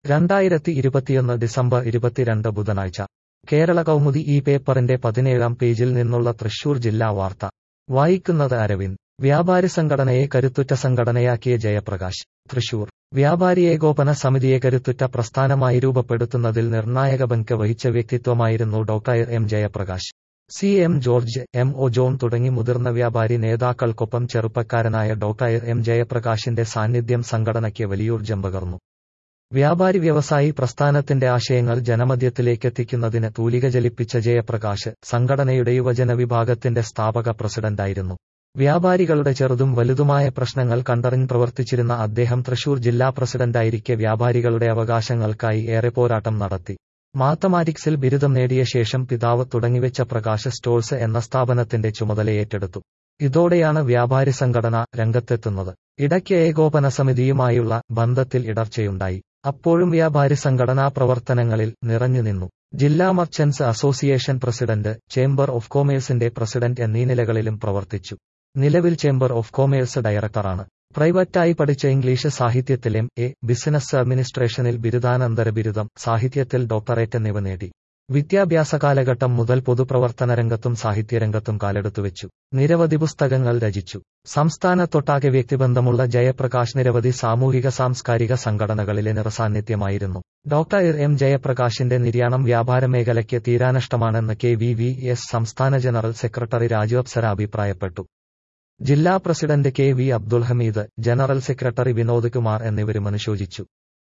രണ്ടായിരത്തി ഇരുപത്തിയൊന്ന് ഡിസംബർ ഇരുപത്തിരണ്ട് ബുധനാഴ്ച കേരള കൗമുദി ഈ പേപ്പറിന്റെ പതിനേഴാം പേജിൽ നിന്നുള്ള തൃശൂർ ജില്ലാ വാർത്ത വായിക്കുന്നത് അരവിന്ദ് വ്യാപാരി സംഘടനയെ കരുത്തുറ്റ സംഘടനയാക്കിയ ജയപ്രകാശ് തൃശൂർ വ്യാപാരി ഏകോപന സമിതിയെ കരുത്തുറ്റ പ്രസ്ഥാനമായി രൂപപ്പെടുത്തുന്നതിൽ നിർണായക പങ്ക് വഹിച്ച വ്യക്തിത്വമായിരുന്നു doctor M Jayaprakash C M George M O John തുടങ്ങി മുതിർന്ന വ്യാപാരി നേതാക്കൾക്കൊപ്പം ചെറുപ്പക്കാരനായ ഡോക്ടർ എം ജയപ്രകാശിന്റെ സാന്നിധ്യം സംഘടനയ്ക്ക് വലിയൂർജം പകർന്നു വ്യാപാരി വ്യവസായി പ്രസ്ഥാനത്തിന്റെ ആശയങ്ങൾ ജനമധ്യത്തിലേക്കെത്തിക്കുന്നതിന് തൂലിക ജലിപ്പിച്ച ജയപ്രകാശ് സംഘടനയുടെ യുവജന വിഭാഗത്തിന്റെ സ്ഥാപക പ്രസിഡന്റായിരുന്നു വ്യാപാരികളുടെ ചെറുതും വലുതുമായ പ്രശ്നങ്ങൾ കണ്ടറിഞ്ഞ് പ്രവർത്തിച്ചിരുന്ന അദ്ദേഹം തൃശൂർ ജില്ലാ പ്രസിഡന്റായിരിക്കെ വ്യാപാരികളുടെ അവകാശങ്ങൾക്കായി ഏറെ പോരാട്ടം നടത്തി മാത്തമാറ്റിക്സിൽ ബിരുദം നേടിയ ശേഷം പിതാവ് തുടങ്ങിവെച്ച പ്രകാശ് സ്റ്റോൾസ് എന്ന സ്ഥാപനത്തിന്റെ ചുമതലയേറ്റെടുത്തു ഇതോടെയാണ് വ്യാപാരി സംഘടന രംഗത്തെത്തുന്നത് ഇടയ്ക്ക് ഏകോപന സമിതിയുമായുള്ള ബന്ധത്തിൽ ഇടർച്ചയുണ്ടായി അപ്പോഴും വ്യാപാരി സംഘടനാ പ്രവർത്തനങ്ങളിൽ നിറഞ്ഞു നിന്നു ജില്ലാ merchants association president chamber of കൊമേഴ്സിന്റെ പ്രസിഡന്റ് എന്നീ നിലകളിലും പ്രവർത്തിച്ചു നിലവിൽ ചേംബർ ഓഫ് കൊമേഴ്സ് ഡയറക്ടറാണ് പ്രൈവറ്റായി പഠിച്ച ഇംഗ്ലീഷ് സാഹിത്യത്തിൽ എം എ ബിസിനസ് അഡ്മിനിസ്ട്രേഷനിൽ ബിരുദാനന്തര ബിരുദം സാഹിത്യത്തിൽ ഡോക്ടറേറ്റ് എന്നിവ നേടി വിദ്യാഭ്യാസ കാലഘട്ടം മുതൽ പൊതുപ്രവർത്തന രംഗത്തും സാഹിത്യരംഗത്തും കാലെടുത്തുവെച്ചു നിരവധി പുസ്തകങ്ങൾ രചിച്ചു സംസ്ഥാനത്തൊട്ടാകെ വ്യക്തിബന്ധമുള്ള ജയപ്രകാശ് നിരവധി സാമൂഹിക സാംസ്കാരിക സംഘടനകളിലെ നിറസാന്നിധ്യമായിരുന്നു ഡോക്ടർ എം ജയപ്രകാശിന്റെ നിര്യാണം വ്യാപാര മേഖലയ്ക്ക് തീരാനഷ്ടമാണെന്ന് കെ വി വി എസ് സംസ്ഥാന ജനറൽ സെക്രട്ടറി രാജു അപ്സര അഭിപ്രായപ്പെട്ടു ജില്ലാ president K V Abdul Hameed general secretary Vinod Kumar എന്നിവരും അനുശോചിച്ചു